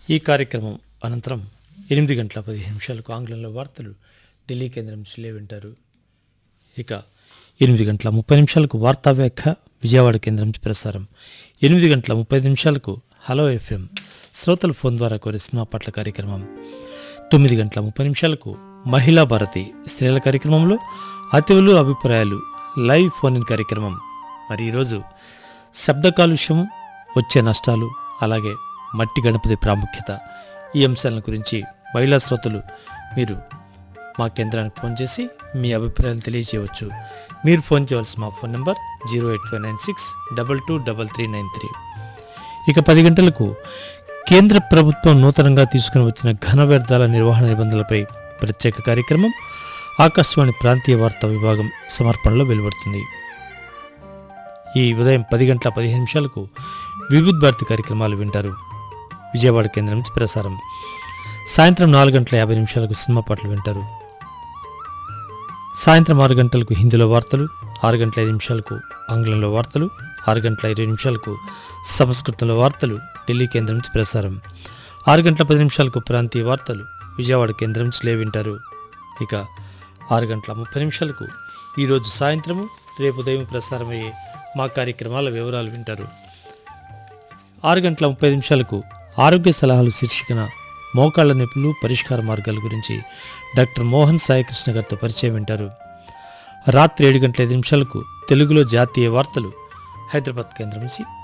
ఈ కార్యక్రమం అనంతరం ఎనిమిది గంటల పదిహేను నిమిషాలకు ఆంగ్లంలో వార్తలు ఢిల్లీ కేంద్రం నుంచి వింటారు ఇక ఎనిమిది గంటల ముప్పై నిమిషాలకు వార్తా వ్యాఖ్య విజయవాడ కేంద్రం నుంచి ప్రసారం ఎనిమిది గంటల ముప్పై నిమిషాలకు హలో ఎఫ్ఎం శ్రోతల ఫోన్ ద్వారా కోరే సినిమా పట్ల కార్యక్రమం తొమ్మిది గంటల ముప్పై నిమిషాలకు మహిళా భారతి స్త్రీల కార్యక్రమంలో అతివులు అభిప్రాయాలు లైవ్ ఫోన్ ఇన్ కార్యక్రమం మరి ఈరోజు శబ్ద కాలుష్యం వచ్చే నష్టాలు అలాగే మట్టి గణపతి ప్రాముఖ్యత ఈ అంశాల గురించి మహిళా శ్రోతలు మీరు మా కేంద్రానికి ఫోన్ చేసి మీ అభిప్రాయాలు తెలియజేయవచ్చు మీరు ఫోన్ చేయవలసిన మా phone number zero eight five nine six double two double three nine three ఇక పది గంటలకు కేంద్ర ప్రభుత్వం నూతనంగా తీసుకుని వచ్చిన ఘన వ్యర్థాల నిర్వహణ నిబంధనలపై ప్రత్యేక కార్యక్రమం ఆకాశవాణి ప్రాంతీయ వార్తా విభాగం సమర్పణలో వెలువడుతుంది ఈ ఉదయం పది గంటల పదిహేను నిమిషాలకు వివిధ్ భారతి కార్యక్రమాలు వింటారు విజయవాడ కేంద్రం నుంచి ప్రసారం సాయంత్రం నాలుగు గంటల యాభై నిమిషాలకు సినిమా పాటలు వింటారు సాయంత్రం ఆరు గంటలకు హిందీలో వార్తలు ఆరు గంటల ఐదు నిమిషాలకు ఆంగ్లంలో వార్తలు ఆరు గంటల ఇరవై నిమిషాలకు సంస్కృతంలో వార్తలు ఢిల్లీ కేంద్రం నుంచి ప్రసారం ఆరు గంటల పది నిమిషాలకు ప్రాంతీయ వార్తలు విజయవాడ కేంద్రం నుంచి లే వింటారు ఇక ఆరు గంటల ముప్పై నిమిషాలకు ఈరోజు సాయంత్రము రేపు ఉదయం ప్రసారమయ్యే మా కార్యక్రమాల వివరాలు వింటారు ఆరు గంటల ముప్పై నిమిషాలకు ఆరోగ్య సలహాలు శీర్షికన మోకాళ్ల నొప్పులు పరిష్కార మార్గాల గురించి డాక్టర్ మోహన్ సాయికృష్ణ గారితో పరిచయం వింటారు రాత్రి ఏడు గంటల ఐదు నిమిషాలకు తెలుగులో జాతీయ వార్తలు హైదరాబాద్ కేంద్రం నుంచి